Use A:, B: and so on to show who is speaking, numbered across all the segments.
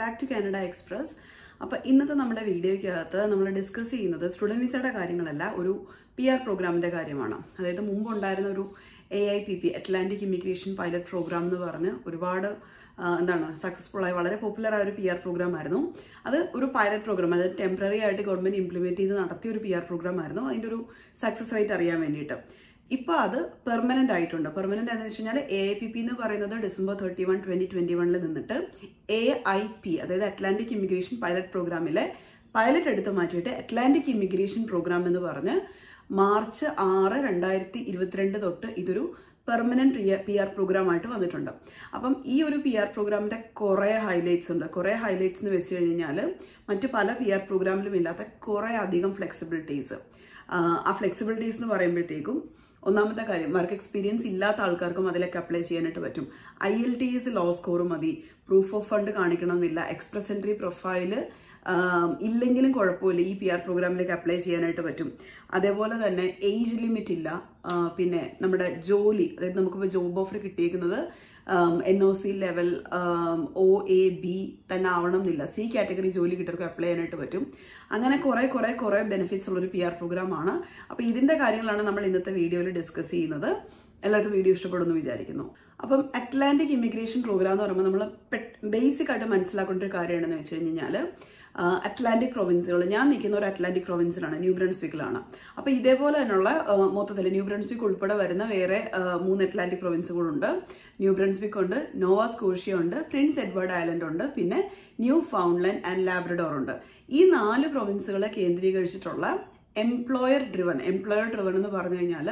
A: back to Canada express അപ്പോൾ ഇന്നത്തെ നമ്മുടെ വീഡിയോയ്ക്കകത്ത് നമ്മൾ ഡിസ്കസ് ചെയ്യുന്നത് സ്റ്റുഡൻറ് വിസയുടെ കാര്യങ്ങളല്ല ഒരു പി ആർ പ്രോഗ്രാമിൻ്റെ കാര്യമാണ് അതായത് മുമ്പ് ഉണ്ടായിരുന്ന ഒരു A I P P Atlantic immigration pilot programme എന്ന് പറഞ്ഞ് ഒരുപാട് ആ, എന്താണ് സക്സസ്ഫുൾ ആയ വളരെ പോപ്പുലർ ആയ ഒരു പി ആർ പ്രോഗ്രാം ആയിരുന്നു അത് ഒരു പൈലറ്റ് പ്രോഗ്രാം അതായത് ടെമ്പററി ആയിട്ട് ഗവൺമെന്റ് ഇംപ്ലിമെന്റ് ചെയ്ത് നടത്തിയ ഒരു പി ആർ പ്രോഗ്രാം ആയിരുന്നു അതിന്റെ ഒരു സക്സസ് റേറ്റ് അറിയാൻ വേണ്ടിയിട്ട് ഇപ്പൊ അത് പെർമനന്റ് ആയിട്ടുണ്ട് പെർമനന്റ് എന്ന് വെച്ച് കഴിഞ്ഞാൽ എ പി പി എന്ന് പറയുന്നത് December thirty one twenty twenty വണ്ണിൽ നിന്നിട്ട് എ ഐ പി അതായത് അറ്റ്ലാന്റിക് ഇമിഗ്രേഷൻ പൈലറ്റ് പ്രോഗ്രാമിലെ പൈലറ്റ് എടുത്ത് മാറ്റിയിട്ട് അറ്റ്ലാന്റിക് ഇമിഗ്രേഷൻ പ്രോഗ്രാം എന്ന് പറഞ്ഞ് മാർച്ച് ആറ് രണ്ടായിരത്തി ഇരുപത്തിരണ്ട് തൊട്ട് ഇതൊരു പെർമനന്റ് പി ആർ പ്രോഗ്രാം ആയിട്ട് വന്നിട്ടുണ്ട് അപ്പം ഈ ഒരു പി ആർ പ്രോഗ്രാമിന്റെ കുറേ ഹൈലൈറ്റ്സ് ഉണ്ട് കുറേ ഹൈലൈറ്റ്സ് എന്ന് വെച്ച് കഴിഞ്ഞാൽ മറ്റു പല പി ആർ പ്രോഗ്രാമിലും ഇല്ലാത്ത കുറേ അധികം ഫ്ലെക്സിബിലിറ്റീസ് ആ ഫ്ലെക്സിബിലിറ്റീസ് എന്ന് പറയുമ്പോഴത്തേക്കും ഒന്നാമത്തെ കാര്യം വർക്ക് എക്സ്പീരിയൻസ് ഇല്ലാത്ത ആൾക്കാർക്കും അതിലൊക്കെ അപ്ലൈ ചെയ്യാനായിട്ട് പറ്റും I L T S low score മതി പ്രൂഫ് ഓഫ് ഫണ്ട് കാണിക്കണമെന്നില്ല എക്സ്പ്രസ് എൻട്രി പ്രൊഫൈല് ഇല്ലെങ്കിലും കുഴപ്പമില്ല ഈ പി ആർ പ്രോഗ്രാമിലേക്ക് അപ്ലൈ ചെയ്യാനായിട്ട് പറ്റും അതേപോലെ തന്നെ ഏജ് ലിമിറ്റ് ഇല്ല ആ, പിന്നെ നമ്മുടെ ജോലി അതായത് നമുക്കിപ്പോൾ ജോബ് ഓഫർ കിട്ടിയേക്കുന്നത് N O C level O A B തന്നെ ആവണം എന്നില്ല സി കാറ്റഗറി ജോലി കിട്ടിയവർക്ക് അപ്ലൈ ചെയ്യാനായിട്ട് പറ്റും അങ്ങനെ കുറെ കുറെ കുറെ ബെനിഫിറ്റ്സ് ഉള്ളൊരു പി ആർ പ്രോഗ്രാം ആണ് അപ്പോൾ ഇതിന്റെ കാര്യങ്ങളാണ് നമ്മൾ ഇന്നത്തെ വീഡിയോയിൽ ഡിസ്കസ് ചെയ്യുന്നത് എല്ലാവർക്കും വീഡിയോ ഇഷ്ടപ്പെടുമെന്ന് വിചാരിക്കുന്നു അപ്പം അറ്റ്ലാന്റിക് ഇമിഗ്രേഷൻ പ്രോഗ്രാം എന്ന് പറയുമ്പോൾ നമ്മൾ ബേസിക് ആയിട്ട് മനസ്സിലാക്കേണ്ട ഒരു കാര്യമാണെന്ന് വെച്ച് കഴിഞ്ഞാൽ അറ്റ്ലാന്റിക് പ്രൊവിൻസുകൾ ഞാൻ നിൽക്കുന്ന ഒരു അറ്റ്ലാന്റിക് പ്രൊവിൻസിലാണ് ന്യൂ ബ്രൺസ്വിക്കിലാണ് അപ്പോൾ ഇതേപോലെ തന്നെയുള്ള ആ, മൊത്തത്തിൽ ന്യൂ ബ്രൺസ്വിക്ക് ഉൾപ്പെടെ വരുന്ന വേറെ ആ, മൂന്ന് അറ്റ്ലാന്റിക് പ്രൊവിൻസുകളുണ്ട് ന്യൂ ബ്രൺസ്വിക്ക് ഉണ്ട് നോവ സ്കോഷ്യ ഉണ്ട് പ്രിൻസ് എഡ്വേർഡ് ഐലൻഡ് ഉണ്ട് പിന്നെ ന്യൂ ഫൗണ്ട്ലൻഡ് ആൻഡ് ലാബ്രഡോർ ഉണ്ട് ഈ നാല് പ്രൊവിൻസുകളെ കേന്ദ്രീകരിച്ചിട്ടുള്ള എംപ്ലോയർ ഡ്രിവൺ എംപ്ലോയർ ഡ്രിവൺ എന്ന് പറഞ്ഞു കഴിഞ്ഞാൽ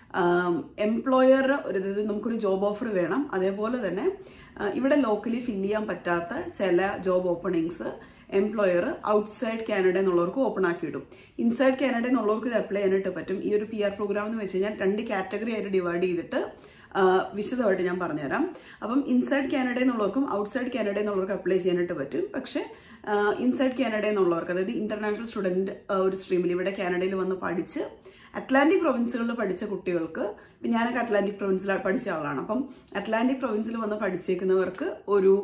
A: എംപ്ലോയർ ഒരു ഇത് നമുക്കൊരു ജോബ് ഓഫർ വേണം അതേപോലെ തന്നെ ആ, ഇവിടെ ലോക്കലി ഫില്ല് ചെയ്യാൻ പറ്റാത്ത ചില job openings employer outside Canada എന്നുള്ളവർക്ക് ഓപ്പൺ ആക്കി ഇടും ഇൻസൈഡ് കാനഡ എന്നുള്ളവർക്ക് ഇത് അപ്ലൈ ചെയ്യാനായിട്ട് പറ്റും ഈ ഒരു പി ആർ പ്രോഗ്രാം എന്ന് വെച്ച് കഴിഞ്ഞാൽ രണ്ട് കാറ്റഗറി ആയിട്ട് ഡിവൈഡ് ചെയ്തിട്ട് ആ, വിശദമായിട്ട് ഞാൻ പറഞ്ഞുതരാം അപ്പം ഇൻസൈഡ് കാനഡ എന്നുള്ളവർക്കും ഔട്ട്സൈഡ് കാനഡ എന്നുള്ളവർക്ക് അപ്ലൈ ചെയ്യാനായിട്ട് പറ്റും പക്ഷേ ഇൻസൈഡ് കാനഡ എന്നുള്ളവർക്ക് അതായത് ഇന്റർനാഷണൽ സ്റ്റുഡന്റ് ഒരു സ്ട്രീമിൽ ഇവിടെ കാനഡയിൽ വന്ന് പഠിച്ച് അറ്റ്ലാന്റിക് പ്രൊവിൻസുകളിൽ പഠിച്ച കുട്ടികൾക്ക് ഇപ്പം ഞാനൊക്കെ അറ്റ്ലാന്റിക് പ്രൊവിൻസിൽ പഠിച്ച ആളാണ് അപ്പം അറ്റ്ലാന്റിക് പ്രൊവിൻസിൽ വന്ന് പഠിച്ചേക്കുന്നവർക്ക് ഒരു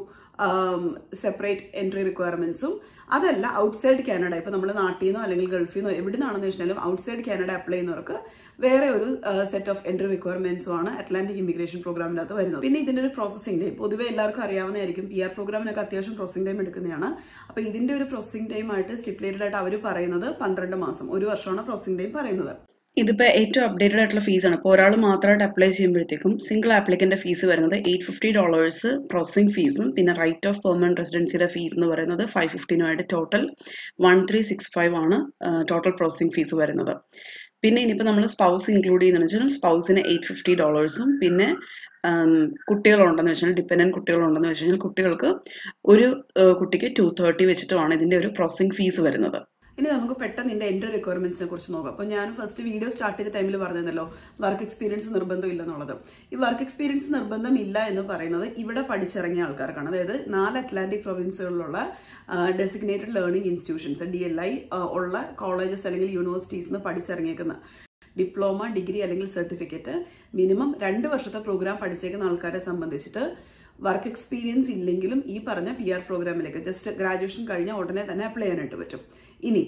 A: സെപ്പറേറ്റ് എൻട്രി റിക്വയർമെന്റ്സും അതല്ല ഔട്ട്സൈഡ് കാനഡ ഇപ്പൊ നമ്മൾ നാട്ടിൽ നിന്നോ അല്ലെങ്കിൽ ഗൾഫിൽ നിന്നോ എവിടെ നിന്നാണെന്ന് വെച്ചാലും ഔട്ട്സൈഡ് കാനഡ അപ്ലൈ ചെയ്യുന്നവർക്ക് വേറെ ഒരു സെറ്റ് ഓഫ് എൻട്രി റിക്വയർമെന്റ്സും ആണ് അറ്റ്ലാന്റിക് ഇമിഗ്രേഷൻ പ്രോഗ്രാമിനകത്ത് വരുന്നത് പിന്നെ ഇതിന്റെ ഒരു പ്രോസസിംഗ് ടൈം പൊതുവെ എല്ലാവർക്കും അറിയാവുന്നതായിരിക്കും പി ആർ പ്രോഗ്രാമിനൊക്കെ അത്യാവശ്യം പ്രോസസിംഗ് ടൈം എടുക്കുന്നതാണ് അപ്പൊ ഇതിന്റെ ഒരു പ്രോസസിംഗ് ടൈം ആയിട്ട് സ്റ്റിപ്പുലേറ്റഡ് ആയിട്ട് അവർ പറയുന്നത് പന്ത്രണ്ട് മാസം ഒരു വർഷമാണ് പ്രോസസിംഗ് ടൈം പറയുന്നത് ഇതിപ്പോൾ ഏറ്റവും അപ്ഡേറ്റഡ് ആയിട്ടുള്ള ഫീസാണ് ഇപ്പോൾ ഒരാൾ മാത്രമായിട്ട് അപ്ലൈ ചെയ്യുമ്പോഴത്തേക്കും സിംഗിൾ ആപ്ലിക്കൻ്റെ ഫീസ് വരുന്നത് എയ്റ്റ് ഫിഫ്റ്റി ഡോളേഴ്സ് പ്രോസസിംഗ് ഫീസും പിന്നെ റൈറ്റ് ഓഫ് പെർമനന്റ് റെസിഡൻസിയുടെ ഫീസ് എന്ന് പറയുന്നത് ഫൈവ് ഫിഫ്റ്റീനുമായിട്ട് total one three six five ആണ് ടോട്ടൽ പ്രോസസിംഗ് ഫീസ് വരുന്നത് പിന്നെ ഇനിയിപ്പോൾ നമ്മൾ സ്പൗസ് ഇൻക്ലൂഡ് ചെയ്യുന്നതെന്ന് വെച്ചാൽ സ്പൗസിന് എയ്റ്റ് ഫിഫ്റ്റി ഡോളേഴ്സും പിന്നെ ഉം, കുട്ടികളുണ്ടെന്ന് വെച്ചാൽ ഡിപ്പെൻഡന്റ് കുട്ടികളുണ്ടെന്ന് വെച്ച് കഴിഞ്ഞാൽ കുട്ടികൾക്ക് ഒരു ഏഹ്, കുട്ടിക്ക് ടു തേർട്ടി വെച്ചിട്ടുമാണ് ഇതിന്റെ ഒരു പ്രോസസിംഗ് ഫീസ് വരുന്നത് ഇനി നമുക്ക് പെട്ടെന്ന് ഇതിന്റെ എൻട്രി റിക്വയർമെന്റ്സിനെ കുറിച്ച് നോക്കാം അപ്പോൾ ഞാൻ ഫസ്റ്റ് വീഡിയോ സ്റ്റാർട്ട് ചെയ്ത ടൈമിൽ പറഞ്ഞല്ലോ വർക്ക് എക്സ്പീരിയൻസ് നിർബന്ധമില്ല എന്നുള്ളത് ഈ വർക്ക് എക്സ്പീരിയൻസ് നിർബന്ധമില്ല എന്ന് പറയുന്നത് ഇവിടെ പഠിച്ചിറങ്ങിയ ആൾക്കാർക്കാണ് അതായത് നാല് അറ്റ്ലാന്റിക് പ്രൊവിൻസുകളിലുള്ള designated learning institutions D L I ഉള്ള കോളേജസ് അല്ലെങ്കിൽ യൂണിവേഴ്സിറ്റീസ് നിന്ന് പഠിച്ചിറങ്ങിയേക്കുന്ന ഡിപ്ലോമ ഡിഗ്രി അല്ലെങ്കിൽ സർട്ടിഫിക്കറ്റ് മിനിമം രണ്ട് വർഷത്തെ പ്രോഗ്രാം പഠിച്ചേക്കുന്ന ആൾക്കാരെ സംബന്ധിച്ചിട്ട് വർക്ക് എക്സ്പീരിയൻസ് ഇല്ലെങ്കിലും ഈ പറഞ്ഞ പി ആർ പ്രോഗ്രാമിലേക്ക് ജസ്റ്റ് ഗ്രാജുവേഷൻ കഴിഞ്ഞ ഉടനെ തന്നെ അപ്ലൈ ചെയ്യാനായിട്ട് പറ്റും ഇനി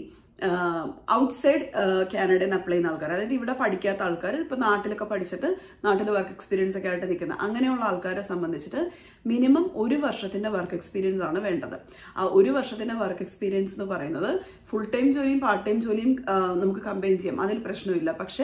A: ഔട്ട്സൈഡ് കാനഡയിൽ നിന്ന് അപ്ലൈ ചെയ്യുന്ന ആൾക്കാർ അതായത് ഇവിടെ പഠിക്കാത്ത ആൾക്കാർ ഇപ്പൊ നാട്ടിലൊക്കെ പഠിച്ചിട്ട് നാട്ടിൽ വർക്ക് എക്സ്പീരിയൻസ് ഒക്കെ ആയിട്ട് നിൽക്കുന്ന അങ്ങനെയുള്ള ആൾക്കാരെ സംബന്ധിച്ചിട്ട് മിനിമം ഒരു വർഷത്തിന്റെ വർക്ക് എക്സ്പീരിയൻസ് ആണ് വേണ്ടത് ആ ഒരു വർഷത്തിന്റെ വർക്ക് എക്സ്പീരിയൻസ് എന്ന് പറയുന്നത് ഫുൾ ടൈം ജോലിയും പാർട്ട് ടൈം ജോലിയും ആ, നമുക്ക് കമ്പൈൻ ചെയ്യാം അതിൽ പ്രശ്നമില്ല പക്ഷേ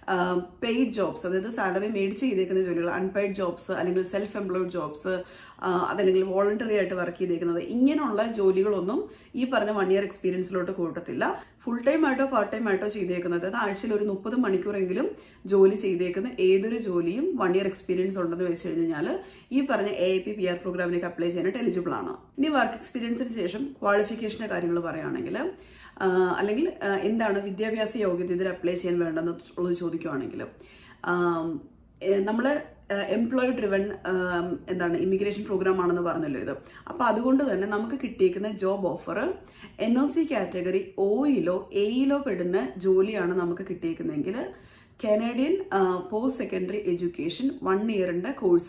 A: പെയ്ഡ് ജോബ്സ് അതായത് സാലറി മേടിച്ച് ചെയ്തേക്കുന്ന ജോലികൾ അൺപെയ്ഡ് ജോബ്സ് അല്ലെങ്കിൽ സെൽഫ് എംപ്ലോയിഡ് ജോബ്സ് അതല്ലെങ്കിൽ വോളണ്ടറി ആയിട്ട് വർക്ക് ചെയ്തേക്കുന്നത് ഇങ്ങനെയുള്ള ജോലികളൊന്നും ഈ പറഞ്ഞ വൺ ഇയർ എക്സ്പീരിയൻസിലോട്ട് കൂട്ടത്തില്ല ഫുൾ ടൈം ആയിട്ടോ പാർട്ട് ടൈം ആയിട്ടോ ചെയ്തേക്കുന്നത് അതായത് ആഴ്ചയിൽ ഒരു മുപ്പത് മണിക്കൂറെങ്കിലും ജോലി ചെയ്തേക്കുന്ന ഏതൊരു ജോലിയും വൺ ഇയർ എക്സ്പീരിയൻസ് ഉണ്ടെന്ന് വെച്ച് കഴിഞ്ഞാൽ ഈ പറഞ്ഞ A I P P R പ്രോഗ്രാമിലേക്ക് അപ്ലൈ ചെയ്യാനായിട്ട് എലിജിബിൾ ആണ് ഇനി വർക്ക് എക്സ്പീരിയൻസിന് ശേഷം ക്വാളിഫിക്കേഷൻ്റെ കാര്യങ്ങൾ പറയുകയാണെങ്കിൽ ആഹ് അല്ലെങ്കിൽ ആഹ് എന്താണ് വിദ്യാഭ്യാസ യോഗ്യത ഇതിന് അപ്ലൈ ചെയ്യാൻ വേണ്ടെന്ന് ഉള്ളത് ചോദിക്കുവാണെങ്കിൽ നമ്മൾ എംപ്ലോയി ഡ്രിവൺ എന്താണ് ഇമിഗ്രേഷൻ പ്രോഗ്രാം ആണെന്ന് പറഞ്ഞല്ലോ ഇത് അപ്പോൾ അതുകൊണ്ട് തന്നെ നമുക്ക് കിട്ടിയേക്കുന്ന job offer N O C category ഒയിലോ എയിലോ പെടുന്ന ജോലിയാണ് നമുക്ക് കിട്ടിയേക്കുന്നതെങ്കിൽ Canadian post secondary education one ഇയറിൻ്റെ കോഴ്സ്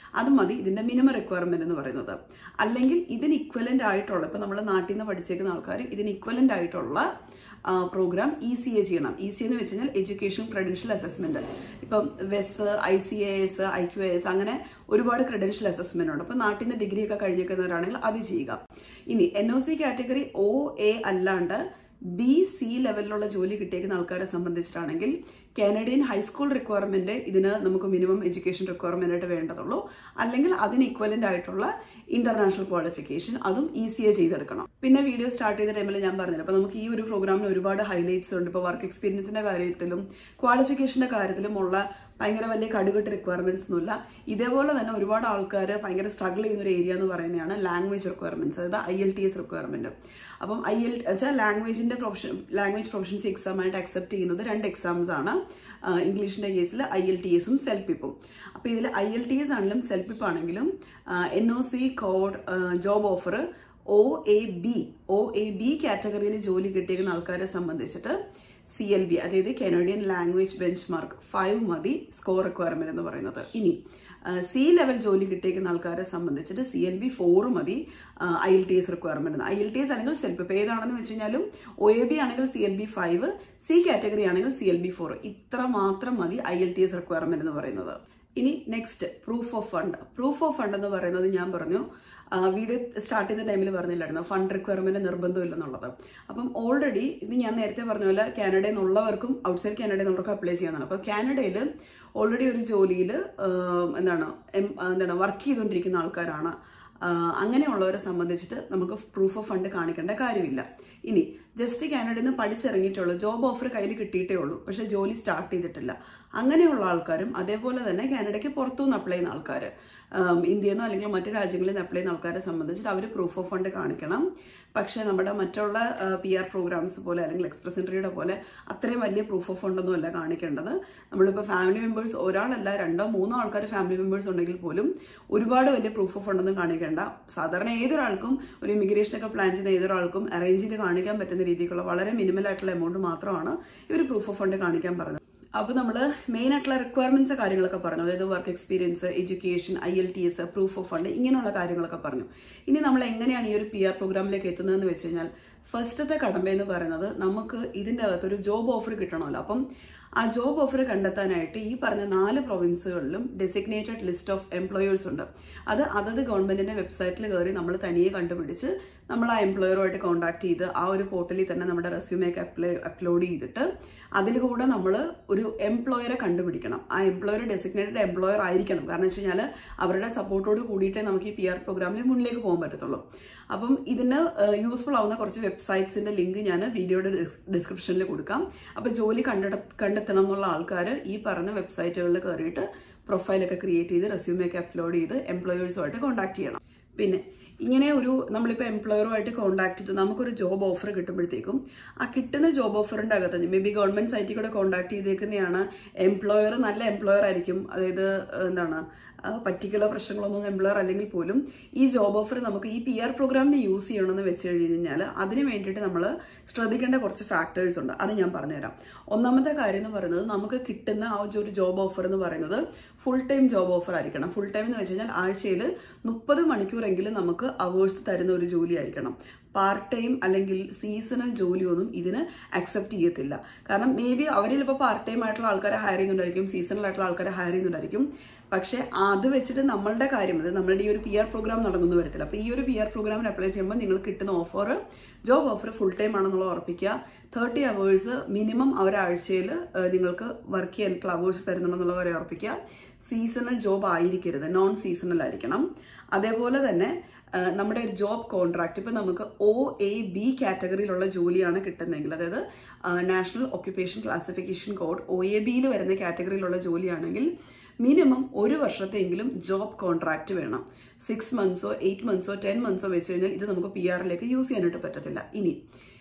A: അത് മതി ഇതിന്റെ മിനിമം റിക്വയർമെന്റ് എന്ന് പറയുന്നത് അല്ലെങ്കിൽ ഇതിന് ഇക്വലന്റ് ആയിട്ടുള്ള ഇപ്പൊ നമ്മൾ നാട്ടിൽ നിന്ന് പഠിച്ചേക്കുന്ന ആൾക്കാർ ഇതിന് ഇക്വലന്റ് ആയിട്ടുള്ള പ്രോഗ്രാം ഇ സി എ ചെയ്യണം ഇ സി എന്ന് വെച്ച് കഴിഞ്ഞാൽ എഡ്യൂക്കേഷൻ ക്രെഡൻഷ്യൽ അസസ്മെന്റ് ഇപ്പം വെസ് I C A S I Q S അങ്ങനെ ഒരുപാട് ക്രെഡൻഷ്യൽ അസസ്മെന്റ് ഉണ്ട് അപ്പം നാട്ടിൽ നിന്ന് ഡിഗ്രി ഒക്കെ കഴിഞ്ഞിരിക്കുന്നവരാണെങ്കിൽ അത് ചെയ്യുക ഇനി N O C category O A അല്ലാണ്ട് ബി സി ലെവലിലുള്ള ജോലി കിട്ടിയേക്കുന്ന ആൾക്കാരെ സംബന്ധിച്ചിട്ടാണെങ്കിൽ കാനഡിയൻ ഹൈസ്കൂൾ റിക്വയർമെന്റ് ഇതിന് നമുക്ക് മിനിമം എഡ്യൂക്കേഷൻ റിക്വയർമെന്റ് ആയിട്ട് വേണ്ടതുള്ളൂ അല്ലെങ്കിൽ അതിന് ഇക്വലന്റ് ആയിട്ടുള്ള ഇന്റർനാഷണൽ ക്വാളിഫിക്കേഷൻ അതും ഈസിയെ ചെയ്തെടുക്കണം പിന്നെ വീഡിയോ സ്റ്റാർട്ട് ചെയ്ത ടൈമിൽ ഞാൻ പറഞ്ഞില്ല അപ്പൊ നമുക്ക് ഈ ഒരു പ്രോഗ്രാമിന് ഒരുപാട് ഹൈലൈറ്റ്സ് ഉണ്ട് ഇപ്പോൾ വർക്ക് എക്സ്പീരിയൻസിന്റെ കാര്യത്തിലും ക്വാളിഫിക്കേഷന്റെ കാര്യത്തിലും ഉള്ള ഭയങ്കര വലിയ കടുകെട്ട് റിക്വയർമെന്റ്സ് ഒന്നുമില്ല ഇതേപോലെ തന്നെ ഒരുപാട് ആൾക്കാർ ഭയങ്കര സ്ട്രഗിൾ ചെയ്യുന്ന ഒരു ഏരിയ എന്ന് പറയുന്നതാണ് ലാംഗ്വേജ് റിക്വയർമെന്റ്സ് അതായത് I L T S requirement അപ്പം ഐ എൽ വെച്ചാൽ ലാംഗ്വേജിന്റെ പ്രൊഫഷൻ ലാംഗ്വേജ് പ്രൊഫഷൻസി എക്സാം ആയിട്ട് അക്സെപ്റ്റ് ചെയ്യുന്നത് രണ്ട് എക്സാംസ് ആണ് ഇംഗ്ലീഷിന്റെ കേസിൽ ഐ എൽ ടി എസും സെൽപിപ്പും അപ്പൊ ഇതിൽ ഐ എൽ ടി എസ് ആണെങ്കിലും സെൽപിപ്പ് ആണെങ്കിലും N O C code job offer O A B O A B കാറ്റഗറിയിൽ ജോലി കിട്ടിയിരിക്കുന്ന ആൾക്കാരെ സംബന്ധിച്ചിട്ട് സി എൽ ബി അതായത് Canadian language benchmark five മതി സ്കോർ റിക്വയർമെന്റ് എന്ന് പറയുന്നത് ഇനി സി ലെവൽ ജോലി കിട്ടിയിരിക്കുന്ന ആൾക്കാരെ സംബന്ധിച്ചിട്ട് സി എൽ ബി ഫോർ മതി I L T S requirement I L T S ആണെങ്കിൽ സെൽഫ് ഇപ്പൊ ഏതാണെന്ന് വെച്ച് കഴിഞ്ഞാലും ഒ എ ബി ആണെങ്കിൽ C L B five C category ആണെങ്കിൽ സി എൽ ബി ഫോർ ഇത്ര മാത്രം മതി I L T S requirement എന്ന് പറയുന്നത് ഇനി next proof of fund proof of fund എന്ന് പറയുന്നത് ഞാൻ പറഞ്ഞു വീഡിയോ സ്റ്റാർട്ട് ചെയ്ത ടൈമിൽ പറഞ്ഞില്ലായിരുന്നു ഫണ്ട് റിക്വയർമെന്റ് നിർബന്ധമില്ലെന്നുള്ളത് അപ്പം ഓൾറെഡി ഇത് ഞാൻ നേരത്തെ പറഞ്ഞ പോലെ കാനഡയിൽ നിന്നുള്ളവർക്കും ഔട്ട്സൈഡ് കാനഡയിൽ നിന്നുള്ളവർക്കും അപ്ലൈ ചെയ്യാനാണ് അപ്പോൾ കാനഡയിൽ ഓൾറെഡി ഒരു ജോലിയിൽ എന്താണ് എന്താണ് വർക്ക് ചെയ്തുകൊണ്ടിരിക്കുന്ന ആൾക്കാരാണ് അങ്ങനെയുള്ളവരെ സംബന്ധിച്ചിട്ട് നമുക്ക് പ്രൂഫ് ഓഫ് ഫണ്ട് കാണിക്കേണ്ട കാര്യമില്ല ഇനി ജസ്റ്റ് കാനഡയിൽ നിന്ന് പഠിച്ചിറങ്ങിയിട്ടുള്ളൂ ജോബ് ഓഫർ കയ്യിൽ കിട്ടിയിട്ടേ ഉള്ളൂ പക്ഷെ ജോലി സ്റ്റാർട്ട് ചെയ്തിട്ടില്ല അങ്ങനെയുള്ള ആൾക്കാരും അതേപോലെ തന്നെ കാനഡയ്ക്ക് പുറത്തുനിന്ന് അപ്ലൈ ചെയ്യുന്ന ആൾക്കാർ ഇന്ത്യയിൽ നിന്നോ അല്ലെങ്കിൽ മറ്റു രാജ്യങ്ങളിൽ നിന്ന് അപ്ലൈ ചെയ്യുന്ന ആൾക്കാരെ സംബന്ധിച്ചിട്ട് അവർ പ്രൂഫ് ഓഫ് ഫണ്ട് കാണിക്കണം പക്ഷേ നമ്മുടെ മറ്റുള്ള പി ആർ പ്രോഗ്രാംസ് പോലെ അല്ലെങ്കിൽ എക്സ്പ്രസ് എൻട്രിയുടെ പോലെ അത്രയും വലിയ പ്രൂഫ് ഓഫ് ഫണ്ടൊന്നും അല്ല കാണിക്കേണ്ടത് നമ്മളിപ്പോൾ ഫാമിലി മെമ്പേഴ്സ് ഒരാളല്ല രണ്ടോ മൂന്നോ ആൾക്കാർ ഫാമിലി മെമ്പേഴ്സ് ഉണ്ടെങ്കിൽ പോലും ഒരുപാട് വലിയ പ്രൂഫ് ഓഫ് ഫണ്ടൊന്നും കാണിക്കേണ്ട സാധാരണ ഏതൊരാൾക്കും ഒരു ഇമിഗ്രേഷനൊക്കെ പ്ലാൻ ചെയ്യുന്ന ഏതൊരാൾക്കും അറേഞ്ച് ചെയ്ത് കാണിക്കാൻ പറ്റുന്ന രീതിക്കുള്ള വളരെ മിനിമൽ ആയിട്ടുള്ള എമൗണ്ട് മാത്രമാണ് ഇവർ പ്രൂഫ് ഓഫ് ഫണ്ട് കാണിക്കാൻ പറഞ്ഞത് അപ്പോൾ നമ്മൾ മെയിൻ ആയിട്ടുള്ള റിക്വയർമെന്റ്സ് കാര്യങ്ങളൊക്കെ പറഞ്ഞു അതായത് work experience education I L T S proof of fund ഇങ്ങനെയുള്ള കാര്യങ്ങളൊക്കെ പറഞ്ഞു ഇനി നമ്മൾ എങ്ങനെയാണ് ഈ ഒരു പി ആർ പ്രോഗ്രാമിലേക്ക് എത്തുന്നതെന്ന് വെച്ച് കഴിഞ്ഞാൽ ഫസ്റ്റത്തെ കടമ്പ എന്ന് പറയുന്നത് നമുക്ക് ഇതിൻ്റെ അകത്തൊരു ജോബ് ഓഫർ കിട്ടണമല്ലോ അപ്പം ആ ജോബ് ഓഫർ കണ്ടെത്താനായിട്ട് ഈ പറഞ്ഞ നാല് പ്രൊവിൻസുകളിലും ഡെസിഗ്നേറ്റഡ് ലിസ്റ്റ് ഓഫ് എംപ്ലോയേഴ്സ് ഉണ്ട് അത് അതത് ഗവൺമെന്റിന്റെ വെബ്സൈറ്റിൽ കയറി നമ്മൾ തനിയെ കണ്ടുപിടിച്ച് നമ്മൾ ആ എംപ്ലോയറുമായിട്ട് കോൺടാക്ട് ചെയ്ത് ആ ഒരു പോർട്ടലിൽ തന്നെ നമ്മുടെ റെസ്യൂമേക്ക് അപ്ലൈ അപ്ലോഡ് ചെയ്തിട്ട് അതിൽ കൂടെ നമ്മൾ ഒരു എംപ്ലോയറെ കണ്ടുപിടിക്കണം ആ എംപ്ലോയർ ഡെസിഗ്നേറ്റഡ് എംപ്ലോയർ ആയിരിക്കണം കാരണം വെച്ച് കഴിഞ്ഞാൽ അവരുടെ സപ്പോർട്ടോട് കൂടിയിട്ടേ നമുക്ക് ഈ പി ആർ പ്രോഗ്രാമിൽ മുന്നിലേക്ക് പോകാൻ പറ്റത്തുള്ളൂ അപ്പം ഇതിന് യൂസ്ഫുൾ ആവുന്ന കുറച്ച് വെബ്സൈറ്റ്സിന്റെ ലിങ്ക് ഞാൻ വീഡിയോയുടെ ഡിസ്ക്രിപ്ഷനിൽ കൊടുക്കാം അപ്പോൾ ജോലി കണ്ടെട കണ്ടെത്തണം എന്നുള്ള ആൾക്കാർ ഈ പറഞ്ഞ വെബ്സൈറ്റുകളിൽ കയറിയിട്ട് പ്രൊഫൈലൊക്കെ ക്രിയേറ്റ് ചെയ്ത് റെസ്യൂമൊക്കെ അപ്ലോഡ് ചെയ്ത് എംപ്ലോയേഴ്സുമായിട്ട് കോൺടാക്ട് ചെയ്യണം പിന്നെ ഇങ്ങനെ ഒരു നമ്മളിപ്പോൾ എംപ്ലോയറുമായിട്ട് കോൺടാക്ട് ചെയ്ത് നമുക്കൊരു ജോബ് ഓഫർ കിട്ടുമ്പോഴത്തേക്കും ആ കിട്ടുന്ന ജോബ് ഓഫറിൻ്റെ അകത്ത് മേ ബി ഗവൺമെൻറ് സൈറ്റിൽ കൂടെ കോൺടാക്ട് ചെയ്തേക്കുന്നതാണ് എംപ്ലോയർ നല്ല എംപ്ലോയർ ആയിരിക്കും അതായത് എന്താണ് പർട്ടിക്കുലർ പ്രശ്നങ്ങളൊന്നും എംപ്ലോയർ അല്ലെങ്കിൽ പോലും ഈ ജോബ് ഓഫർ നമുക്ക് ഈ പി ആർ പ്രോഗ്രാമിന് യൂസ് ചെയ്യണമെന്ന് വെച്ച് കഴിഞ്ഞാൽ അതിന് വേണ്ടിയിട്ട് നമ്മൾ ശ്രദ്ധിക്കേണ്ട കുറച്ച് ഫാക്ടേഴ്സ് ഉണ്ട് അത് ഞാൻ പറഞ്ഞുതരാം ഒന്നാമത്തെ കാര്യം എന്ന് പറയുന്നത് നമുക്ക് കിട്ടുന്ന ആ ഒരു ജോബ് ഓഫർ എന്ന് പറയുന്നത് ഫുൾ ടൈം ജോബ് ഓഫർ ആയിരിക്കണം ഫുൾ ടൈം എന്ന് വെച്ച് കഴിഞ്ഞാൽ ആഴ്ചയിൽ മുപ്പത് മണിക്കൂറെങ്കിലും നമുക്ക് അവേഴ്സ് തരുന്ന ഒരു ജോലി ആയിരിക്കണം പാർട്ട് ടൈം അല്ലെങ്കിൽ സീസണൽ ജോലിയൊന്നും ഇതിന് അക്സെപ്റ്റ് ചെയ്യത്തില്ല കാരണം മേ ബി അവരിൽ ഇപ്പോൾ പാർട്ട് ടൈം ആയിട്ടുള്ള ആൾക്കാരെ ഹയർ ചെയ്യുന്നുണ്ടായിരിക്കും സീസണൽ ആയിട്ടുള്ള ആൾക്കാരെ ഹയർ ചെയ്യുന്നുണ്ടായിരിക്കും പക്ഷേ അത് വെച്ചിട്ട് നമ്മളുടെ കാര്യം അത് നമ്മളുടെ ഈ ഒരു പി ആർ പ്രോഗ്രാം നടന്നു വരത്തില്ല അപ്പോൾ ഈ ഒരു പി ആർ പ്രോഗ്രാമിന് അപ്ലൈ ചെയ്യുമ്പോൾ നിങ്ങൾക്ക് കിട്ടുന്ന offer job offer full time ആണെന്നുള്ളത് ഉറപ്പിക്കുക തേർട്ടി അവേഴ്സ് മിനിമം ഒരാഴ്ചയിൽ നിങ്ങൾക്ക് വർക്ക് ചെയ്യാനുള്ള അവേഴ്സ് തരുന്നുണ്ടെന്നുള്ള കാര്യം ഉറപ്പിക്കുക സീസണൽ ജോബ് ആയിരിക്കരുത് നോൺ സീസണൽ ആയിരിക്കണം അതേപോലെ തന്നെ നമ്മുടെ ഒരു ജോബ് കോൺട്രാക്ട് ഇപ്പം നമുക്ക് ഒ എ ബി കാറ്റഗറിയിലുള്ള ജോലിയാണ് കിട്ടുന്നതെങ്കിൽ അതായത് national occupation classification code O A ബിയിൽ വരുന്ന കാറ്റഗറിയിലുള്ള ജോലിയാണെങ്കിൽ മിനിമം ഒരു വർഷത്തെങ്കിലും ജോബ് കോൺട്രാക്ട് വേണം സിക്സ് മന്ത്സോ എയ്റ്റ് മന്ത്സോ ടെൻ മന്ത്സോ വെച്ച് കഴിഞ്ഞാൽ ഇത് നമുക്ക് പി ആറിലേക്ക് യൂസ് ചെയ്യാനായിട്ട് പറ്റത്തില്ല ഇനി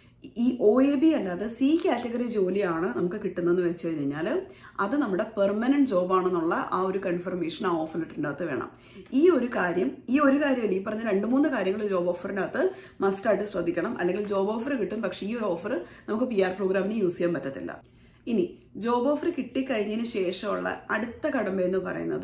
A: ഈ ഒ എ ബി അല്ലാതെ സി കാറ്റഗറി ജോലിയാണ് നമുക്ക് കിട്ടുന്നതെന്ന് വെച്ച് കഴിഞ്ഞാൽ അത് നമ്മുടെ പെർമനന്റ് ജോബാണെന്നുള്ള ആ ഒരു കൺഫർമേഷൻ ആ ഓഫർ ലെറ്ററിൻ്റെ അകത്ത് വേണം ഈ ഒരു കാര്യം ഈ ഒരു കാര്യമല്ല ഈ പറഞ്ഞ രണ്ട് മൂന്ന് കാര്യങ്ങൾ ജോബ് ഓഫറിൻ്റെ അകത്ത് മസ്റ്റായിട്ട് ശ്രദ്ധിക്കണം അല്ലെങ്കിൽ ജോബ് ഓഫർ കിട്ടും പക്ഷേ ഈ ഒരു ഓഫർ നമുക്ക് പി ആർ പ്രോഗ്രാമിന് യൂസ് ചെയ്യാൻ പറ്റത്തില്ല ഇനി ജോബ് ഓഫർ കിട്ടിക്കഴിഞ്ഞതിന് ശേഷമുള്ള അടുത്ത കടമ്പ എന്ന് പറയുന്നത്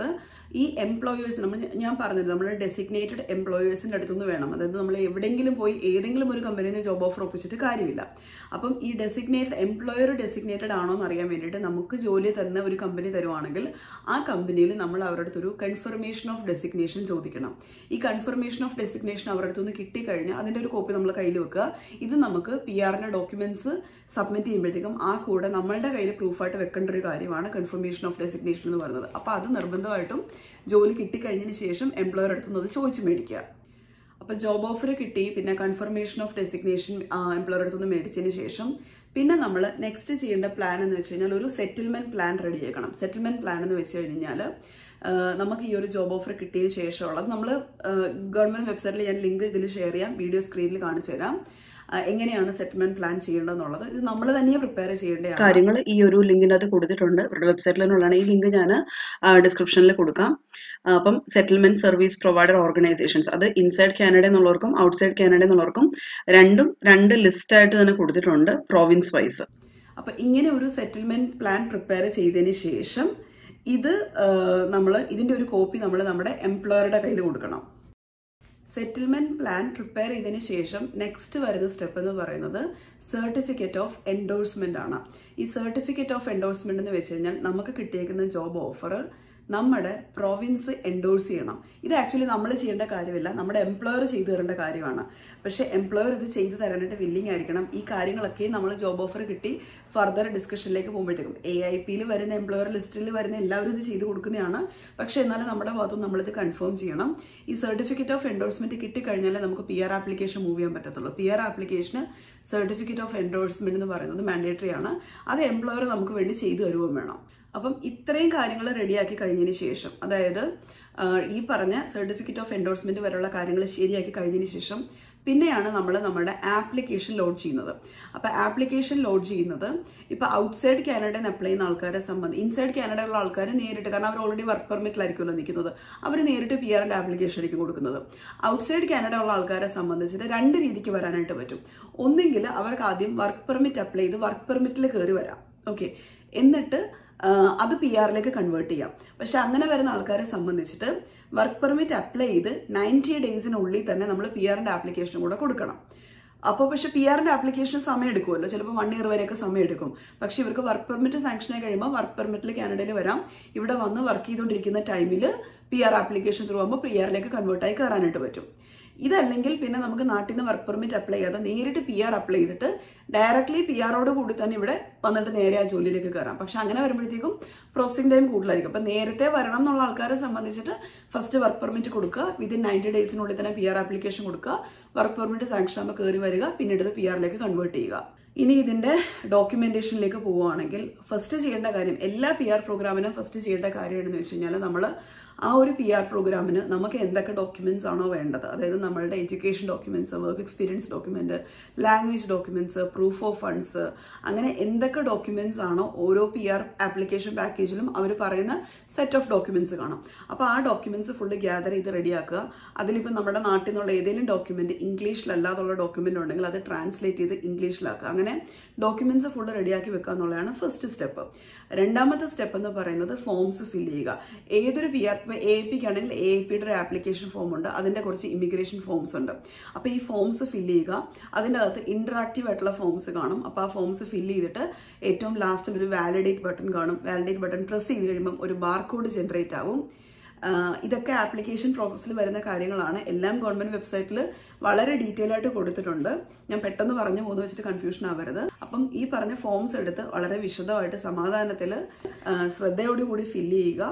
A: ഈ എംപ്ലോയേഴ്സ് നമ്മൾ ഞാൻ പറഞ്ഞത് നമ്മൾ ഡെസിഗ്നേറ്റഡ് എംപ്ലോയേഴ്സിൻ്റെ അടുത്തുനിന്ന് വേണം അതായത് നമ്മൾ എവിടെയെങ്കിലും പോയി ഏതെങ്കിലും ഒരു കമ്പനിയിൽ നിന്ന് ജോബ് ഓഫർ ഒപ്പിച്ചിട്ട് കാര്യമില്ല അപ്പം ഈ ഡെസിഗ്നേറ്റഡ് എംപ്ലോയർ ഡെസിഗ്നേറ്റഡ് ആണോ എന്ന് അറിയാൻ വേണ്ടിയിട്ട് നമുക്ക് ജോലി തരുന്ന ഒരു കമ്പനി തരുവാണെങ്കിൽ ആ കമ്പനിയിൽ നമ്മൾ അവരുടെ അടുത്തൊരു കൺഫർമേഷൻ ഓഫ് ഡെസിഗ്നേഷൻ ചോദിക്കണം ഈ കൺഫർമേഷൻ ഓഫ് ഡെസിഗ്നേഷൻ അവരുടെ അടുത്തുനിന്ന് കിട്ടിക്കഴിഞ്ഞാൽ അതിൻ്റെ ഒരു കോപ്പി നമ്മൾ കയ്യിൽ വെക്കുക ഇത് നമുക്ക് പി ആറിൻ്റെ ഡോക്യുമെന്റ്സ് സബ്മിറ്റ് ചെയ്യുമ്പോഴത്തേക്കും ആ കൂടെ നമ്മളുടെ കയ്യിൽ പ്രൂഫായിട്ട് വെക്കേണ്ട ഒരു കാര്യമാണ് കൺഫർമേഷൻ ഓഫ് ഡെസിഗ്നേഷൻ എന്ന് പറയുന്നത് അപ്പോൾ അത് നിർബന്ധമായിട്ടും ജോലി കിട്ടിക്കഴിഞ്ഞതിന് ശേഷം എംപ്ലോയർ അടുത്തുനിന്ന് അത് ചോദിച്ചു മേടിക്കുക അപ്പോൾ ജോബ് ഓഫർ കിട്ടി പിന്നെ കൺഫർമേഷൻ ഓഫ് ഡെസിഗ്നേഷൻ എംപ്ലോയർ അടുത്തുനിന്ന് മേടിച്ചതിന് ശേഷം പിന്നെ നമ്മൾ നെക്സ്റ്റ് ചെയ്യേണ്ട പ്ലാൻ എന്ന് വെച്ച് കഴിഞ്ഞാൽ ഒരു സെറ്റിൽമെന്റ് പ്ലാൻ റെഡി ആക്കണം സെറ്റിൽമെന്റ് പ്ലാൻ എന്ന് വെച്ച് കഴിഞ്ഞാൽ നമുക്ക് ഈ ഒരു ജോബ് ഓഫർ കിട്ടിയതിന് ശേഷമുള്ളത് നമ്മൾ ഗവൺമെന്റ് വെബ്സൈറ്റിൽ ഞാൻ ലിങ്ക് ഇതിൽ ഷെയർ ചെയ്യാം വീഡിയോ സ്ക്രീനിൽ കാണിച്ചു തരാം ആ, എങ്ങനെയാണ് സെറ്റിൽമെന്റ് പ്ലാൻ ചെയ്യേണ്ടതെന്നുള്ളത് ഇത് നമ്മൾ തന്നെ പ്രിപ്പയർ ചെയ്യേണ്ട കാര്യങ്ങൾ ഈ ഒരു ലിങ്കിനകത്ത് കൊടുത്തിട്ടുണ്ട് ഇവരുടെ വെബ്സൈറ്റിൽ നിന്നുള്ളതാണ് ഈ ലിങ്ക് ഞാൻ ഡിസ്ക്രിപ്ഷനിൽ കൊടുക്കാം ആ, അപ്പം സെറ്റിൽമെന്റ് സർവീസ് പ്രൊവൈഡർ ഓർഗനൈസേഷൻസ് അത് ഇൻസൈഡ് കാനഡ എന്നുള്ളവർക്കും ഔട്ട്സൈഡ് കാനഡ എന്നുള്ളവർക്കും രണ്ടും രണ്ട് ലിസ്റ്റ് ആയിട്ട് തന്നെ കൊടുത്തിട്ടുണ്ട് പ്രോവിൻസ് വൈസ് അപ്പൊ ഇങ്ങനെ ഒരു സെറ്റിൽമെന്റ് പ്ലാൻ പ്രിപ്പയർ ചെയ്തതിന് ശേഷം ഇത് നമ്മൾ ഇതിന്റെ ഒരു കോപ്പി നമ്മൾ നമ്മുടെ എംപ്ലോയറുടെ കയ്യിൽ കൊടുക്കണം സെറ്റിൽമെന്റ് പ്ലാൻ പ്രിപ്പയർ ചെയ്തതിന് ശേഷം നെക്സ്റ്റ് വരുന്ന സ്റ്റെപ്പ് എന്ന് പറയുന്നത് സർട്ടിഫിക്കറ്റ് ഓഫ് എൻഡോഴ്സ്മെന്റ് ആണ് ഈ സർട്ടിഫിക്കറ്റ് ഓഫ് എൻഡോഴ്സ്മെന്റ് എന്ന് വെച്ച് കഴിഞ്ഞാൽ നമുക്ക് കിട്ടിയേക്കുന്ന ജോബ് ഓഫർ നമ്മുടെ പ്രോവിൻസ് എൻഡോഴ്സ് ചെയ്യണം ഇത് ആക്ച്വലി നമ്മൾ ചെയ്യേണ്ട കാര്യമില്ല നമ്മുടെ എംപ്ലോയർ ചെയ്തു തരേണ്ട കാര്യമാണ് പക്ഷേ എംപ്ലോയർ ഇത് ചെയ്തു തരാനായിട്ട് വില്ലിംഗ് ആയിരിക്കണം ഈ കാര്യങ്ങളൊക്കെ നമ്മൾ ജോബ് ഓഫർ കിട്ടി ഫർദർ ഡിസ്കഷനിലേക്ക് പോകുമ്പോഴത്തേക്കും എ ഐ പിയിൽ വരുന്ന എംപ്ലോയർ ലിസ്റ്റിൽ വരുന്ന എല്ലാവരും ഇത് ചെയ്തു കൊടുക്കുന്നതാണ് പക്ഷേ എന്നാലും നമ്മുടെ ഭാഗത്തും നമ്മളിത് കൺഫേം ചെയ്യണം ഈ സർട്ടിഫിക്കറ്റ് ഓഫ് എൻഡോഴ്സ്മെന്റ് കിട്ടിക്കഴിഞ്ഞാലേ നമുക്ക് പി ആർ ആപ്ലിക്കേഷൻ മൂവ് ചെയ്യാൻ പറ്റത്തുള്ളൂ പി ആർ ആപ്ലിക്കേഷന് സർട്ടിഫിക്കറ്റ് ഓഫ് എൻഡോഴ്സ്മെന്റ് എന്ന് പറയുന്നത് മാൻഡേറ്ററി ആണ് അത് എംപ്ലോയർ നമുക്ക് വേണ്ടി ചെയ്തു തരുകയും വേണം അപ്പം ഇത്രയും കാര്യങ്ങൾ റെഡിയാക്കി കഴിഞ്ഞതിന് ശേഷം അതായത് ആ, ഈ പറഞ്ഞ സർട്ടിഫിക്കറ്റ് ഓഫ് എൻഡോഴ്സ്മെന്റ് വരെയുള്ള കാര്യങ്ങൾ ശരിയാക്കി കഴിഞ്ഞതിന് ശേഷം പിന്നെയാണ് നമ്മൾ നമ്മുടെ ആപ്ലിക്കേഷൻ ലോഡ് ചെയ്യുന്നത് അപ്പോൾ ആപ്ലിക്കേഷൻ ലോഡ് ചെയ്യുന്നത് ഇപ്പോൾ ഔട്ട്സൈഡ് കാനഡയിൽ നിന്ന് അപ്ലൈ ചെയ്യുന്ന ആൾക്കാരെ സംബന്ധിച്ച് ഇൻസൈഡ് കാനഡയിലുള്ള ആൾക്കാർ നേരിട്ട് കാരണം അവർ ഓൾറെഡി വർക്ക് പെർമിറ്റിലായിരിക്കുമല്ലോ നിൽക്കുന്നത് അവർ നേരിട്ട് പി ആറിൻ്റെ ആപ്ലിക്കേഷൻ ആയിരിക്കും കൊടുക്കുന്നത് ഔട്ട്സൈഡ് കാനഡ ഉള്ള ആൾക്കാരെ സംബന്ധിച്ചിട്ട് രണ്ട് രീതിക്ക് വരാനായിട്ട് പറ്റും ഒന്നെങ്കിൽ അവർക്ക് ആദ്യം വർക്ക് പെർമിറ്റ് അപ്ലൈ ചെയ്ത് വർക്ക് പെർമിറ്റിൽ കയറി വരാം ഓക്കെ എന്നിട്ട് ആ, അത് പി ആറിലേക്ക് കൺവേർട്ട് ചെയ്യാം പക്ഷെ അങ്ങനെ വരുന്ന ആൾക്കാരെ സംബന്ധിച്ചിട്ട് വർക്ക് പെർമിറ്റ് അപ്ലൈ ചെയ്ത് നയൻറ്റി ഡേയ്സിനുള്ളിൽ തന്നെ നമ്മൾ പി ആറിന്റെ ആപ്ലിക്കേഷൻ കൂടെ കൊടുക്കണം അപ്പോൾ പക്ഷെ പി ആറിന്റെ ആപ്ലിക്കേഷൻ സമയം എടുക്കുമല്ലോ ചിലപ്പോൾ വൺ ഇയർ വരെയൊക്കെ സമയം എടുക്കും പക്ഷെ ഇവർക്ക് വർക്ക് പെർമിറ്റ് സാങ്ഷൻ ആയി കഴിയുമ്പോൾ വർക്ക് പെർമിറ്റിൽ കാനഡയിൽ വരാം ഇവിടെ വന്ന് വർക്ക് ചെയ്തുകൊണ്ടിരിക്കുന്ന ടൈമിൽ പി ആർ ആപ്ലിക്കേഷൻ ത്രൂ ആകുമ്പോൾ പി ആറിലേക്ക് കൺവേർട്ടായി കയറാനായിട്ട് പറ്റും ഇതല്ലെങ്കിൽ പിന്നെ നമുക്ക് നാട്ടിൽ നിന്ന് വർക്ക് പെർമിറ്റ് അപ്ലൈ ചെയ്യാതെ നേരിട്ട് പി ആർ അപ്ലൈ ചെയ്തിട്ട് ഡയറക്ട്ലി പി ആറോട് കൂടി തന്നെ ഇവിടെ വന്നിട്ട് നേരെ ആ ജോലിയിലേക്ക് കയറാം പക്ഷെ അങ്ങനെ വരുമ്പോഴത്തേക്കും പ്രോസസിംഗ് ടൈം കൂടുതലായിരിക്കും അപ്പം നേരത്തെ വരണം എന്നുള്ള ആൾക്കാരെ സംബന്ധിച്ചിട്ട് ഫസ്റ്റ് വർക്ക് പെർമിറ്റ് കൊടുക്കുക വിതിൻ നയൻറ്റി ഡേയ്സിനുള്ളിൽ തന്നെ പി ആർ ആപ്ലിക്കേഷൻ കൊടുക്കുക വർക്ക് പെർമിറ്റ് സാങ്ഷൻ ആകുമ്പോൾ കയറി വരിക പിന്നീട് പി ആറിലേക്ക് കൺവേർട്ട് ചെയ്യുക ഇനി ഇതിന്റെ ഡോക്യുമെന്റേഷനിലേക്ക് പോവുകയാണെങ്കിൽ ഫസ്റ്റ് ചെയ്യേണ്ട കാര്യം എല്ലാ പി ആർ പ്രോഗ്രാമിനും ഫസ്റ്റ് ചെയ്യേണ്ട കാര്യം എന്ന് വെച്ച് കഴിഞ്ഞാൽ നമ്മൾ ആ ഒരു പി ആർ പ്രോഗ്രാമിന് നമുക്ക് എന്തൊക്കെ ഡോക്യുമെന്റ്സ് ആണോ വേണ്ടത് അതായത് നമ്മളുടെ education documents work experience document language documents proof of funds അങ്ങനെ എന്തൊക്കെ ഡോക്യുമെന്റ്സ് ആണോ ഓരോ പി ആർ ആപ്ലിക്കേഷൻ പാക്കേജിലും അവർ പറയുന്ന സെറ്റ് ഓഫ് ഡോക്യുമെന്റ്സ് കാണും അപ്പോൾ ആ ഡോക്യുമെന്റ്സ് ഫുള്ള് ഗ്യാദർ ചെയ്ത് റെഡിയാക്കുക അതിലിപ്പോൾ നമ്മുടെ നാട്ടിൽ നിന്നുള്ള ഏതെങ്കിലും ഡോക്യുമെന്റ് ഇംഗ്ലീഷിലല്ലാതുള്ള ഡോക്യുമെന്റ് ഉണ്ടെങ്കിൽ അത് ട്രാൻസ്ലേറ്റ് ചെയ്ത് ഇംഗ്ലീഷിലാക്കുക അങ്ങനെ ഡോക്യുമെന്റ്സ് ഫുള്ള് റെഡിയാക്കി വെക്കുക എന്നുള്ളതാണ് ഫസ്റ്റ് സ്റ്റെപ്പ് രണ്ടാമത്തെ സ്റ്റെപ്പ് എന്ന് പറയുന്നത് ഫോംസ് ഫില്ല് ചെയ്യുക ഏതൊരു പി ആർ ഇപ്പോൾ എ പിക്ക് ആണെങ്കിൽ എ പിയുടെ ഒരു ആപ്ലിക്കേഷൻ ഫോം ഉണ്ട് അതിൻ്റെ കുറച്ച് ഇമിഗ്രേഷൻ ഫോംസ് ഉണ്ട് അപ്പോൾ ഈ ഫോംസ് ഫില്ല് ചെയ്യുക അതിൻ്റെ അകത്ത് ഇൻറ്ററാക്റ്റീവ് ആയിട്ടുള്ള ഫോംസ് കാണും അപ്പോൾ ആ ഫോംസ് ഫില്ല് ചെയ്തിട്ട് ഏറ്റവും ലാസ്റ്റിൽ ഒരു വാലിഡേറ്റ് ബട്ടൺ കാണും വാലിഡേറ്റ് ബട്ടൺ പ്രസ് ചെയ്ത് കഴിയുമ്പം ഒരു ബാർകോഡ് ജനറേറ്റ് ആവും ആഹ് ഇതൊക്കെ ആപ്ലിക്കേഷൻ പ്രോസസ്സിൽ വരുന്ന കാര്യങ്ങളാണ് എല്ലാം ഗവൺമെന്റ് വെബ്സൈറ്റിൽ വളരെ ഡീറ്റെയിൽ ആയിട്ട് കൊടുത്തിട്ടുണ്ട് ഞാൻ പെട്ടെന്ന് പറഞ്ഞു പോകുന്ന വെച്ചിട്ട് കൺഫ്യൂഷൻ ആവരുത് അപ്പം ഈ പറഞ്ഞ ഫോംസ് എടുത്ത് വളരെ വിശദമായിട്ട് സമാധാനത്തിൽ ശ്രദ്ധയോടുകൂടി ഫില്ല് ചെയ്യുക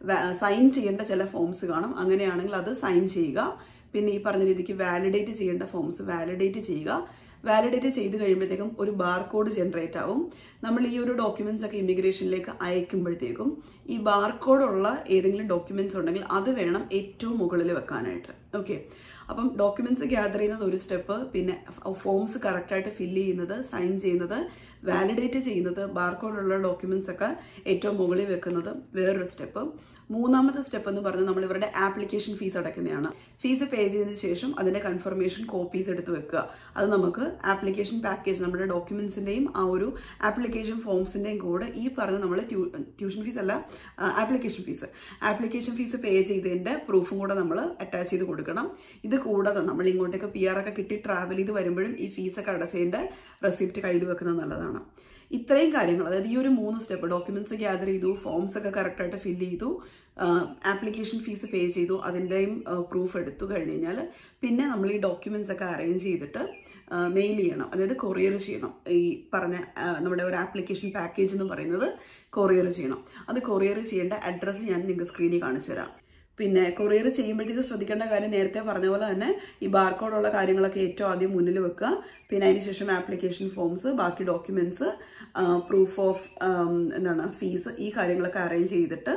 A: സൈൻ ചെയ്യേണ്ട ചില ഫോംസ് കാണും അങ്ങനെയാണെങ്കിൽ അത് സൈൻ ചെയ്യുക പിന്നെ ഈ പറഞ്ഞ രീതിക്ക് വാലിഡേറ്റ് ചെയ്യേണ്ട ഫോംസ് വാലിഡേറ്റ് ചെയ്യുക വാലിഡേറ്റ് ചെയ്ത് കഴിയുമ്പോഴത്തേക്കും ഒരു ബാർകോഡ് ജനറേറ്റ് ആവും നമ്മൾ ഈ ഒരു ഡോക്യുമെന്റ്സ് ഒക്കെ ഇമിഗ്രേഷനിലേക്ക് അയക്കുമ്പോഴത്തേക്കും ഈ ബാർകോഡ് ഉള്ള ഏതെങ്കിലും ഡോക്യുമെന്റ്സ് ഉണ്ടെങ്കിൽ അത് വേണം ഏറ്റവും മുകളിൽ വെക്കാനായിട്ട് ഓക്കെ അപ്പം ഡോക്യുമെന്റ്സ് ഗ്യാദർ ചെയ്യുന്നത് ഒരു സ്റ്റെപ്പ് പിന്നെ ഫോംസ് കറക്റ്റായിട്ട് ഫില്ല് ചെയ്യുന്നത് സൈൻ ചെയ്യുന്നത് വാലിഡേറ്റ് ചെയ്യുന്നത് ബാർകോഡ് ഉള്ള ഡോക്യുമെന്റ്സ് ഒക്കെ ഏറ്റവും മുകളിൽ വെക്കുന്നത് വേറൊരു സ്റ്റെപ്പ് മൂന്നാമത്തെ സ്റ്റെപ്പ് എന്ന് പറഞ്ഞാൽ നമ്മൾ ഇവരുടെ ആപ്ലിക്കേഷൻ ഫീസ് അടയ്ക്കുന്നതാണ് ഫീസ് പേ ചെയ്തതിന് ശേഷം അതിന്റെ കൺഫർമേഷൻ കോപ്പീസ് എടുത്ത് വെക്കുക അത് നമുക്ക് ആപ്ലിക്കേഷൻ പാക്കേജ് നമ്മുടെ ഡോക്യുമെന്റ്സിന്റെയും ആ ഒരു ആപ്ലിക്കേഷൻ ഫോംസിന്റെയും കൂടെ ഈ പറഞ്ഞ നമ്മൾ ട്യൂഷൻ ഫീസ് അല്ല application fee application fee pay ചെയ്തതിന്റെ പ്രൂഫും കൂടെ നമ്മൾ അറ്റാച്ച് ചെയ്ത് കൊടുക്കണം ഇത് കൂടാതെ നമ്മൾ ഇങ്ങോട്ടേക്ക് പി ആർ ഒക്കെ കിട്ടി ട്രാവൽ ചെയ്ത് വരുമ്പോഴും ഈ ഫീസൊക്കെ അടച്ചതിന്റെ റെസിപ്റ്റ് കയ്യിൽ വെക്കുന്നത് നല്ലതാണ് ഇത്രയും കാര്യങ്ങൾ അതായത് ഈ ഒരു മൂന്ന് സ്റ്റെപ്പ് ഡോക്യുമെന്റ്സ് ഗ്യാദർ ചെയ്തു ഫോംസ് ഒക്കെ കറക്റ്റായിട്ട് ഫില്ല് ചെയ്തു ആപ്ലിക്കേഷൻ ഫീസ് പേ ചെയ്തു അതിൻ്റെയും പ്രൂഫ് എടുത്തു കഴിഞ്ഞ് കഴിഞ്ഞാൽ പിന്നെ നമ്മൾ ഈ ഡോക്യുമെന്റ്സ് ഒക്കെ അറേഞ്ച് ചെയ്തിട്ട് മെയിൽ ചെയ്യണം അതായത് കൊറിയർ ചെയ്യണം ഈ പറഞ്ഞ ആ, നമ്മുടെ ഒരു ആപ്ലിക്കേഷൻ പാക്കേജ് എന്ന് പറയുന്നത് കൊറിയർ ചെയ്യണം അത് കൊറിയർ ചെയ്യേണ്ട അഡ്രസ്സ് ഞാൻ നിങ്ങൾക്ക് സ്ക്രീനിൽ കാണിച്ചു തരാം പിന്നെ കൊറിയർ ചെയ്യുമ്പോഴത്തേക്ക് ശ്രദ്ധിക്കേണ്ട കാര്യം നേരത്തെ പറഞ്ഞ പോലെ തന്നെ ഈ ബാർകോഡുള്ള കാര്യങ്ങളൊക്കെ ഏറ്റവും ആദ്യം മുന്നിൽ വെക്കുക പിന്നെ അതിന് ശേഷം ആപ്ലിക്കേഷൻ ഫോംസ് ബാക്കി ഡോക്യുമെന്റ്സ് പ്രൂഫ് ഓഫ് എന്താണ് ഫീസ് ഈ കാര്യങ്ങളൊക്കെ അറേഞ്ച് ചെയ്തിട്ട്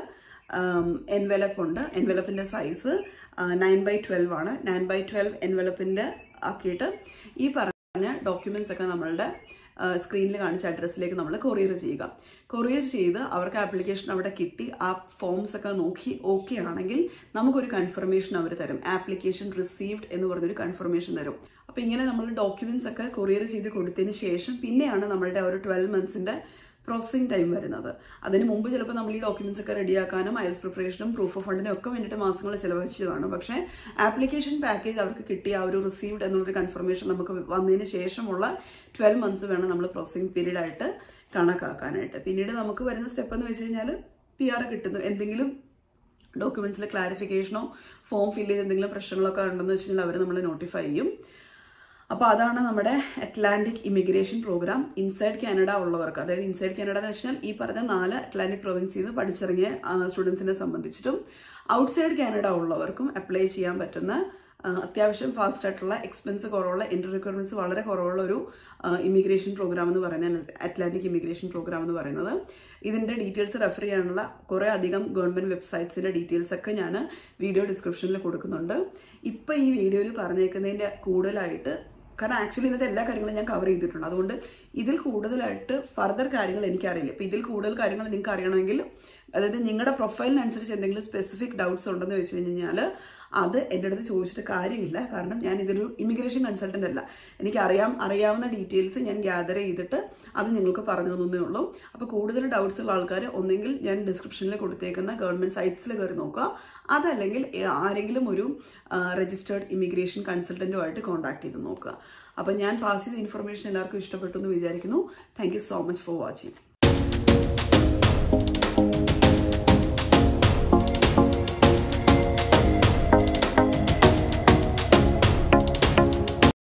A: എൻവെലപ്പ് ഉണ്ട് എൻവെലപ്പിന്റെ സൈസ് നയൻ ബൈ ട്വൽവ് ആണ് നയൻ ബൈ ട്വൽവ് എൻവെലപ്പിന്റെ ആക്കിയിട്ട് ഈ പറഞ്ഞ ഡോക്യുമെന്റ്സ് ഒക്കെ നമ്മളുടെ സ്ക്രീനിൽ കാണിച്ച അഡ്രസ്സിലേക്ക് നമ്മൾ കൊറിയർ ചെയ്യുക കൊറിയർ ചെയ്ത് അവർക്ക് ആപ്ലിക്കേഷൻ അവിടെ കിട്ടി ആ ഫോംസ് ഒക്കെ നോക്കി ഓക്കെ ആണെങ്കിൽ നമുക്കൊരു കൺഫർമേഷൻ അവർ തരും ആപ്ലിക്കേഷൻ റിസീവ്ഡ് എന്ന് പറഞ്ഞൊരു കൺഫർമേഷൻ തരും അപ്പോൾ ഇങ്ങനെ നമ്മൾ ഡോക്യുമെന്റ്സ് ഒക്കെ കൊറിയർ ചെയ്ത് കൊടുത്തതിന് ശേഷം പിന്നെയാണ് നമ്മളുടെ ആ ഒരു ട്വൽവ് മന്ത്സിന്റെ പ്രോസസ്സിംഗ് ടൈം വരുന്നത് അതിന് മുമ്പ് ചിലപ്പോൾ നമ്മൾ ഈ ഡോക്യുമെന്റ്സ് ഒക്കെ റെഡിയാക്കാനും ഐൽസ് പ്രിപ്പറേഷനും പ്രൂഫ് ഓഫ് ഫണ്ടിനും ഒക്കെ വേണ്ടിയിട്ട് മാസങ്ങൾ ചിലവഴിച്ച് കാണും പക്ഷേ ആപ്ലിക്കേഷൻ പാക്കേജ് അവർക്ക് കിട്ടിയ ആ ഒരു റിസീവ്ഡ് എന്നുള്ളൊരു കൺഫർമേഷൻ നമുക്ക് വന്നതിന് ശേഷമുള്ള ട്വൽവ് മന്ത്സ് വേണം നമ്മൾ പ്രോസസ്സിംഗ് പീരീഡ് ആയിട്ട് കണക്കാക്കാനായിട്ട് പിന്നീട് നമുക്ക് വരുന്ന സ്റ്റെപ്പ് എന്ന് വെച്ച് കഴിഞ്ഞാൽ പി ആർ കിട്ടുന്നു എന്തെങ്കിലും ഡോക്യുമെന്റ്സിൽ ക്ലാരിഫിക്കേഷനോ ഫോം ഫില്ല് ചെയ്ത് എന്തെങ്കിലും പ്രശ്നങ്ങളൊക്കെ ഉണ്ടെന്ന് വെച്ച് കഴിഞ്ഞാൽ അവർ നമ്മൾ നോട്ടിഫൈ ചെയ്യും അപ്പോൾ അതാണ് നമ്മുടെ Atlantic immigration program inside Canada ഉള്ളവർക്ക് അതായത് ഇൻസൈഡ് കാനഡ എന്ന് വെച്ചാൽ ഈ പറഞ്ഞ നാല് അറ്റ്ലാന്റിക് പ്രൊവിൻസിൽ നിന്ന് പഠിച്ചിറങ്ങിയ സ്റ്റുഡൻസിനെ സംബന്ധിച്ചിട്ടും ഔട്ട്സൈഡ് കാനഡ ഉള്ളവർക്കും അപ്ലൈ ചെയ്യാൻ പറ്റുന്ന ആ, അത്യാവശ്യം ഫാസ്റ്റ് ആയിട്ടുള്ള എക്സ്പെൻസ് കുറവുള്ള എൻട്രി റിക്വയർമെന്റ്സ് വളരെ കുറവുള്ള ഒരു ഇമിഗ്രേഷൻ പ്രോഗ്രാം എന്ന് പറയുന്നത് അറ്റ്ലാന്റിക് ഇമിഗ്രേഷൻ പ്രോഗ്രാം എന്ന് പറയുന്നത് ഇതിന്റെ ഡീറ്റെയിൽസ് റെഫർ ചെയ്യാനുള്ള കുറേ അധികം ഗവൺമെന്റ് വെബ്സൈറ്റ്സിന്റെ ഡീറ്റെയിൽസ് ഒക്കെ ഞാൻ വീഡിയോ ഡിസ്ക്രിപ്ഷനിൽ കൊടുക്കുന്നുണ്ട് ഇപ്പൊ ഈ വീഡിയോയിൽ പറഞ്ഞേക്കുന്നതിന്റെ കൂടുതലായിട്ട് കാരണം ആക്ച്വലി ഇന്നത്തെ എല്ലാ കാര്യങ്ങളും ഞാൻ കവർ ചെയ്തിട്ടുണ്ട് അതുകൊണ്ട് ഇതിൽ കൂടുതലായിട്ട് ഫർദർ കാര്യങ്ങൾ എനിക്കറിയില്ല ഇപ്പൊ ഇതിൽ കൂടുതൽ കാര്യങ്ങൾ നിങ്ങൾക്ക് അറിയണമെങ്കിൽ അതായത് നിങ്ങളുടെ പ്രൊഫൈലിനനുസരിച്ച് എന്തെങ്കിലും സ്പെസിഫിക് ഡൗട്ട്സ് ഉണ്ടെന്ന് വെച്ച് കഴിഞ്ഞാൽ അത് എൻ്റെ അടുത്ത് ചോദിച്ചിട്ട് കാര്യമില്ല കാരണം ഞാൻ ഇതൊരു ഇമിഗ്രേഷൻ കൺസൾട്ടൻ്റ് അല്ല എനിക്ക് അറിയാം അറിയാവുന്ന ഡീറ്റെയിൽസ് ഞാൻ ഗ്യാദർ ചെയ്തിട്ട് അത് നിങ്ങൾക്ക് പറഞ്ഞു തന്നേ ഉള്ളൂ അപ്പോൾ കൂടുതൽ ഡൗട്ട്സ് ഉള്ള ആൾക്കാർ ഒന്നെങ്കിൽ ഞാൻ ഡിസ്ക്രിപ്ഷനിൽ കൊടുത്തേക്കുന്ന ഗവൺമെൻറ് സൈറ്റ്സിൽ കയറി നോക്കുക അതല്ലെങ്കിൽ ഏ- ആരെങ്കിലും ഒരു രജിസ്റ്റേർഡ് ഇമിഗ്രേഷൻ കൺസൾട്ടൻറ്റുമായിട്ട് കോൺടാക്ട് ചെയ്ത് നോക്കുക അപ്പോൾ ഞാൻ പാസ് ചെയ്ത ഇൻഫർമേഷൻ എല്ലാവർക്കും ഇഷ്ടപ്പെട്ടു എന്ന് വിചാരിക്കുന്നു thank you so much for watching